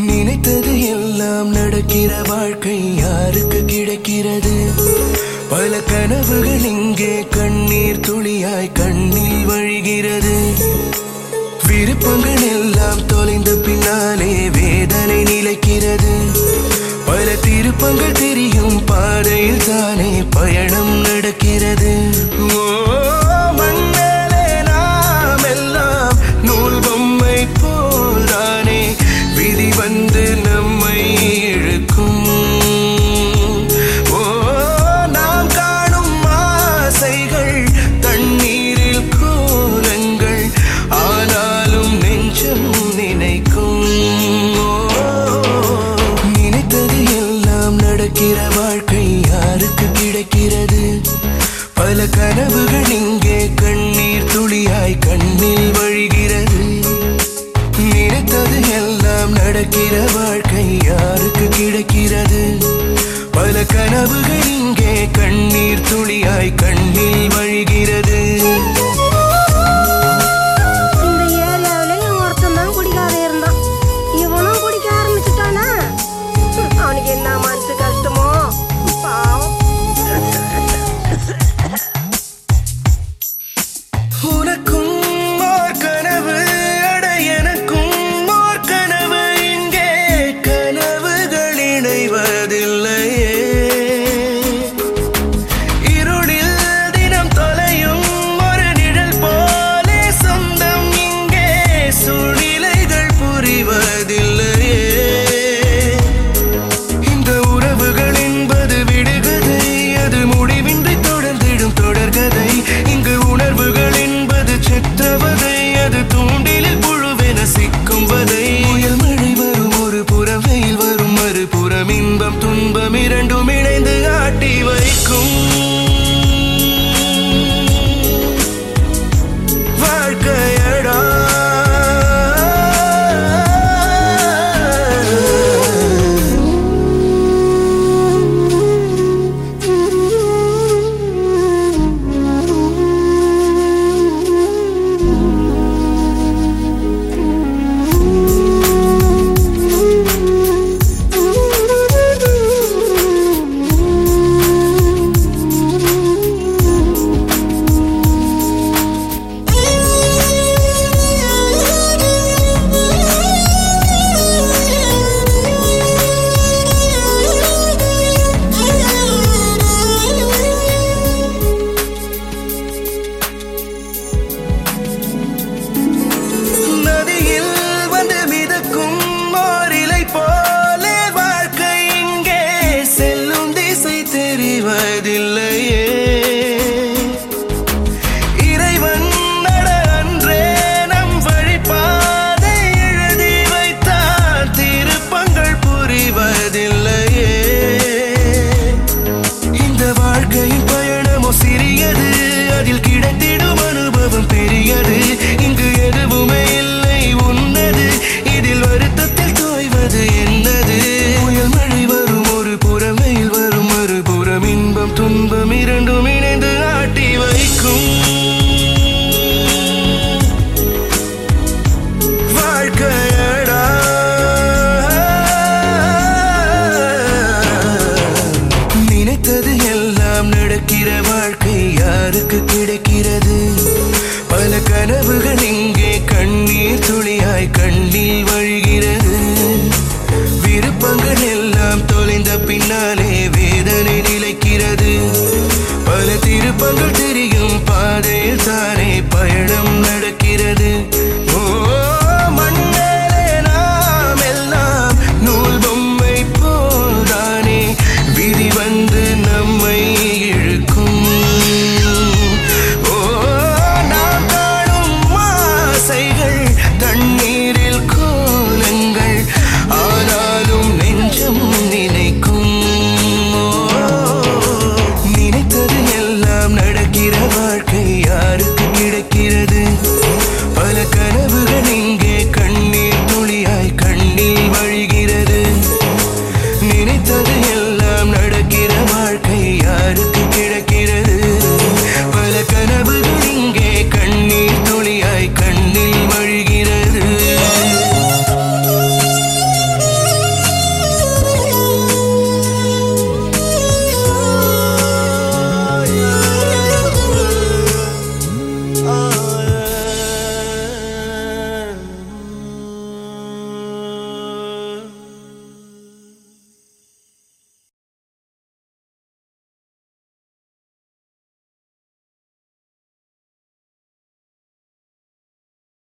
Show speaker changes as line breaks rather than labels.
நினைத்தது எல்லாம் நடக்கிற வாழ்க்கை யாருக்கு கிடைக்கிறது பல கனவுகள் இங்கே கண்ணீர் துளியாய் கண்ணில் வழிகிறது விருப்பங்கள் எல்லாம் தொலைந்த பின்னாலே வேதனை நிலைக்கிறது பல திருப்பங்கள் தெரியும் பாதையில் தானே பயணம் நடக்கிறது ஓ மண்ணேலே நாம் எல்லாம் நூல் பொம்மை போல் தானே விதி வந்து நம்மை இழுக்கும் ஓ நாம் காணும் ஆசைகள் தண்ணீரில் கோலங்கள் ஆனாலும் நெஞ்சம் நினைக்கும் ஓ, நினைத்தது எல்லாம் நடக்கிற வாழ்க்கை யாருக்கு கிடைக்கிறது பல கனவுகள் இங்கே கண்ணீர் துளியாய் கண்ணில் வழிகிறது நினைத்தது எல்லாம் நடக்கிற வாழ்க்கை யாருக்கு கிடைக்கிறது பல கனவுகள் இங்கே கண்ணீர் துளியாய் கண்